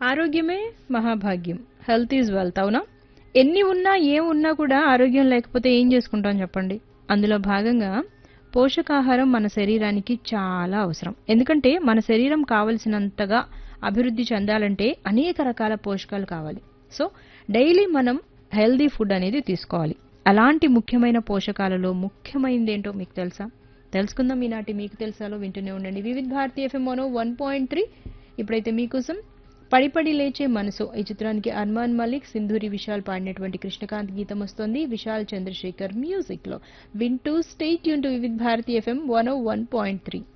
ఆరోగ్యమే మహాభాగ్యం health is wealth అవునా ఎన్ని ఉన్నా ఏం ఉన్నా కూడా ఆరోగ్యం లేకపోతే ఏం చేసుకుంటాం చెప్పండి అందులో భాగంగా పోషకాహారం మన శరీరానికి చాలా అవసరం ఎందుకంటే మన శరీరం కావలసినంతగా అభివృద్ధి చెందాలంటే అనేక రకాల పోషకాలు కావాలి సో డైలీ మనం హెల్దీ ఫుడ్ అనేది తీసుకోవాలి అలాంటి ముఖ్యమైన పోషకాలలో ముఖ్యమైనది ఏంటో మీకు తెలుసా తెలుసుకుందాం ఈనాటి మీకు తెలుసాలో వింటూనే ఉండండి వివిధ భారతీయ ఎఫ్ఎం మోనో వన్ పాయింట్ త్రీ ఇప్పుడైతే మీకోసం పడిపడి లేచే మనసు ఈ చిత్రానికి అర్మాన్ మలిక్ సింధూరి విశాల్ పాడినటువంటి కృష్ణకాంత్ గీతం వస్తోంది విశాల్ చంద్రశేఖర్ మ్యూజిక్ లో వింటూ స్టేట్ యూన్ టు Vividh Bharati FM one one point three